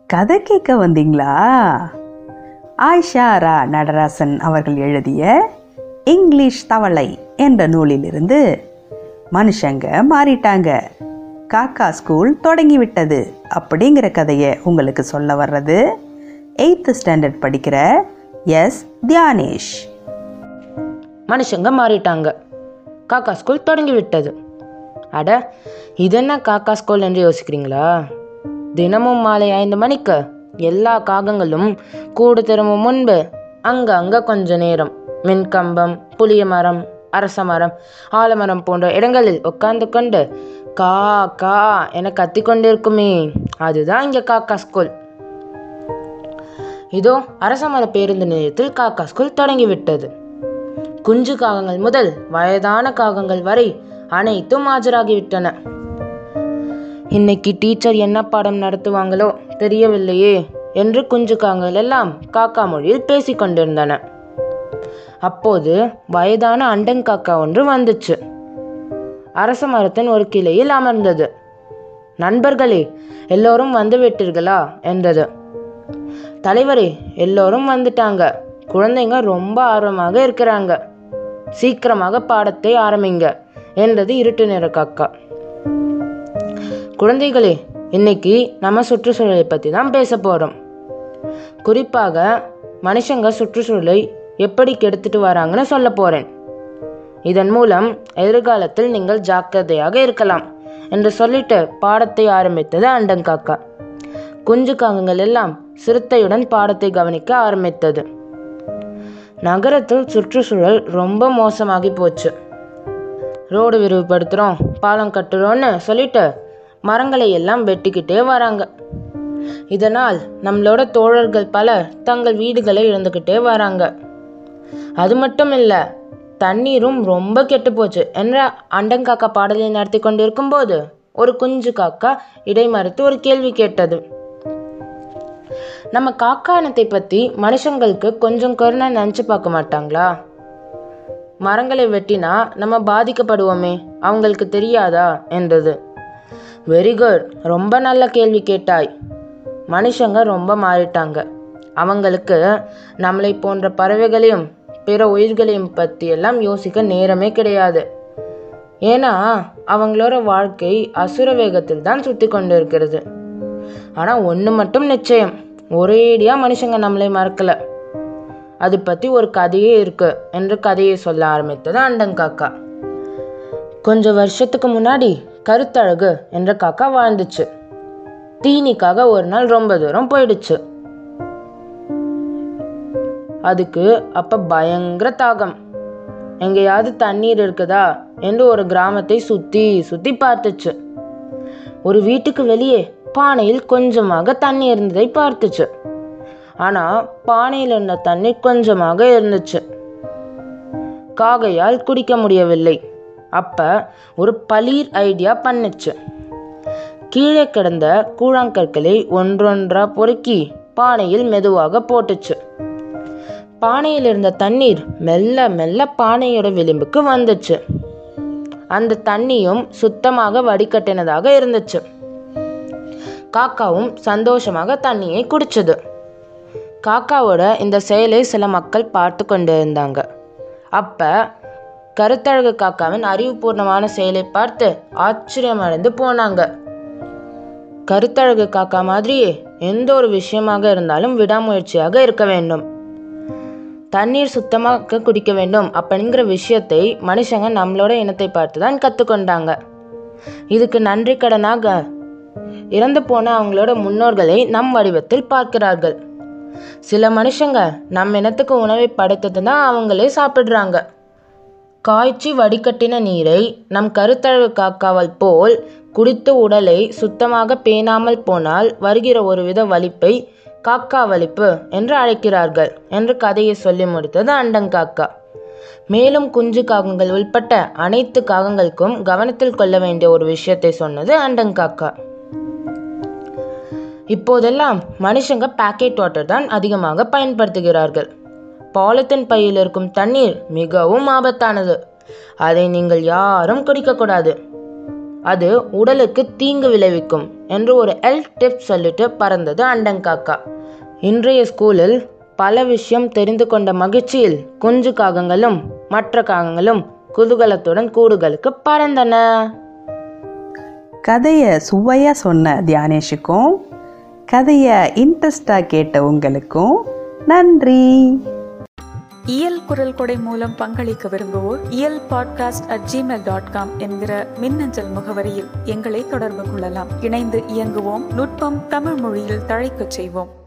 கதை கேட்க வந்தீங்களா ஆயிஷா ரா நடராசன் அவர்கள் எழுதிய இங்கிலீஷ் தவளை என்ற நூலிலிருந்து மனுஷங்க மாறிட்டாங்க காக்கா ஸ்கூல் தொடங்கி விட்டது அப்படிங்கிற கதையை உங்களுக்கு சொல்ல வர்றது எயித்து ஸ்டாண்டர்ட் படிக்கிற எஸ் தியானேஷ் மனுஷங்க மாறிட்டாங்க காக்கா ஸ்கூல் தொடங்கி விட்டது அட இது என்ன காக்கா ஸ்கூல் என்று யோசிக்கிறீங்களா தினமும் மாலை ஐந்து மணிக்கு எல்லா காகங்களும் கூடு திரும்பும் முன்பு அங்க அங்க கொஞ்ச நேரம் மின்கம்பம் புளிய மரம் அரச மரம் ஆலமரம் போன்ற இடங்களில் உட்கார்ந்து கொண்டு கா கா என கத்திக்கொண்டிருக்குமே அதுதான் இங்க காக்கா ஸ்கூல் இதோ அரசமர பேருந்து நிலையத்தில் காக்கா ஸ்கூல் தொடங்கிவிட்டது குஞ்சு காகங்கள் முதல் வயதான காகங்கள் வரை அனைத்தும் ஆஜராகிவிட்டன இன்னைக்கு டீச்சர் என்ன பாடம் நடத்துவாங்களோ தெரியவில்லையே என்று குஞ்சு காகங்கள் எல்லாம் காக்கா மொழியில் பேசிக் கொண்டிருந்தன அப்போது வயதான அண்டங்காக்கா ஒன்று வந்துச்சு அரச மரத்தின் ஒரு கிளையில் அமர்ந்தது நண்பர்களே எல்லோரும் வந்து விட்டீர்களா என்றது தலைவரே எல்லோரும் வந்துட்டாங்க குழந்தைங்க ரொம்ப ஆர்வமாக இருக்கிறாங்க சீக்கிரமாக பாடத்தை ஆரம்பிங்க என்றது இருட்டு நிற காக்கா குழந்தைகளே இன்னைக்கு நம்ம சுற்றுச்சூழலை பற்றி தான் பேச போகிறோம் குறிப்பாக மனுஷங்க சுற்றுச்சூழலை எப்படி கெடுத்துட்டு வராங்கன்னு சொல்ல போகிறேன் இதன் மூலம் எதிர்காலத்தில் நீங்கள் ஜாக்கிரதையாக இருக்கலாம் என்று சொல்லிட்டு பாடத்தை ஆரம்பித்தது அண்டங்காக்கா குஞ்சு காகங்கள் எல்லாம் சிறுத்தையுடன் பாடத்தை கவனிக்க ஆரம்பித்தது நகரத்தில் சுற்றுச்சூழல் ரொம்ப மோசமாகி போச்சு ரோடு விரிவுபடுத்துகிறோம் பாலம் கட்டுறோன்னு சொல்லிட்டு மரங்களை எல்லாம் வெட்டிக்கிட்டே வராங்க இதனால் நம்மளோட தோழர்கள் பலர் தங்கள் வீடுகளை இழந்துக்கிட்டே வராங்க அது மட்டும் இல்லை தண்ணீரும் ரொம்ப கெட்டு போச்சு என்ற அண்டங்காக்கா பாடலை நடத்தி கொண்டிருக்கும் போது ஒரு குஞ்சு காக்கா இடைமறித்து ஒரு கேள்வி கேட்டது நம்ம காக்கா இனத்தை பற்றி மனுஷங்களுக்கு கொஞ்சம் கருணை நினச்சி பார்க்க மாட்டாங்களா மரங்களை வெட்டினா நம்ம பாதிக்கப்படுவோமே அவங்களுக்கு தெரியாதா என்றது வெரி குட் ரொம்ப நல்ல கேள்வி கேட்டாய் மனுஷங்க ரொம்ப மாறிட்டாங்க அவங்களுக்கு நம்மளை போன்ற பறவைகளையும் பிற உயிர்களையும் பற்றி எல்லாம் யோசிக்க நேரமே கிடையாது ஏன்னா அவங்களோட வாழ்க்கை அசுர வேகத்தில் தான் சுற்றி கொண்டு இருக்கிறது ஆனால் ஒன்று மட்டும் நிச்சயம் ஒரேடியாக மனுஷங்க நம்மளை மறக்கலை அது பற்றி ஒரு கதையே இருக்கு என்று கதையை சொல்ல ஆரம்பித்தது அண்டங்காக்கா கொஞ்சம் வருஷத்துக்கு முன்னாடி கருத்தழகு என்ற காக்கா வாழ்ந்துச்சு தீனிக்காக ஒரு நாள் ரொம்ப தூரம் போயிடுச்சு அதுக்கு அப்ப பயங்கர தாகம் எங்கேயாவது தண்ணீர் இருக்குதா என்று ஒரு கிராமத்தை சுத்தி சுத்தி பார்த்துச்சு ஒரு வீட்டுக்கு வெளியே பானையில் கொஞ்சமாக தண்ணி இருந்ததை பார்த்துச்சு ஆனா பானையில் இருந்த தண்ணீர் கொஞ்சமாக இருந்துச்சு காகையால் குடிக்க முடியவில்லை அப்ப ஒரு பளீர் ஐடியா பண்ணுச்சு கீழே கிடந்த கூழாங்கற்களை ஒன்றொன்றா பொறுக்கி பானையில் மெதுவாக போட்டுச்சு பானையில் இருந்த தண்ணீர் மெல்ல மெல்ல பானையோட விளிம்புக்கு வந்துச்சு அந்த தண்ணியும் சுத்தமாக வடிகட்டினதாக இருந்துச்சு காக்காவும் சந்தோஷமாக தண்ணியை குடிச்சது காக்காவோட இந்த செயலை சில மக்கள் பார்த்து கொண்டு இருந்தாங்க அப்ப கருத்தழகு காக்காவின் அறிவுபூர்ணமான செயலை பார்த்து ஆச்சரியமடைந்து போனாங்க கருத்தழகு காக்கா மாதிரியே எந்த ஒரு விஷயமாக இருந்தாலும் விடாமுயற்சியாக இருக்க வேண்டும் தண்ணீர் சுத்தமாக குடிக்க வேண்டும் அப்படிங்கிற விஷயத்தை மனுஷங்க நம்மளோட இனத்தை பார்த்து தான் கற்றுக்கொண்டாங்க இதுக்கு நன்றி கடனாக இறந்து போன அவங்களோட முன்னோர்களை நம் வடிவத்தில் பார்க்கிறார்கள் சில மனுஷங்க நம் இனத்துக்கு உணவை படைத்தது தான் அவங்களே சாப்பிடுறாங்க காய்ச்சி வடிகட்டின நீரை நம் கருத்தழகு காக்காவல் போல் குடித்து உடலை சுத்தமாக பேணாமல் போனால் வருகிற ஒருவித வலிப்பை காக்கா வலிப்பு என்று அழைக்கிறார்கள் என்று கதையை சொல்லி முடித்தது அண்டங்காக்கா மேலும் குஞ்சு காகங்கள் உள்பட்ட அனைத்து காகங்களுக்கும் கவனத்தில் கொள்ள வேண்டிய ஒரு விஷயத்தை சொன்னது அண்டங்காக்கா இப்போதெல்லாம் மனுஷங்க பாக்கெட் வாட்டர் தான் அதிகமாக பயன்படுத்துகிறார்கள் பாலித்தீன் பையில் இருக்கும் தண்ணீர் மிகவும் ஆபத்தானது அதை நீங்கள் யாரும் குடிக்கக்கூடாது அது உடலுக்கு தீங்கு விளைவிக்கும் என்று ஒரு எல் டிப் சொல்லிட்டு பறந்தது அண்டங்காக்கா இன்றைய ஸ்கூலில் பல விஷயம் தெரிந்து கொண்ட மகிழ்ச்சியில் குஞ்சு காகங்களும் மற்ற காகங்களும் குதூகலத்துடன் கூடுகளுக்கு பறந்தன கதையை சுவையாக சொன்ன தியானேஷுக்கும் கதையை இன்ட்ரெஸ்டாக கேட்ட உங்களுக்கும் நன்றி இயல் குரல் கொடை மூலம் பங்களிக்க விரும்புவோர் Iyal podcast at Gmail dot com என்கிற மின்னஞ்சல் முகவரியில் எங்களை தொடர்பு கொள்ளலாம் இணைந்து இயங்குவோம் நுட்பம் தமிழ் மொழியில் தழைக்கச் செய்வோம்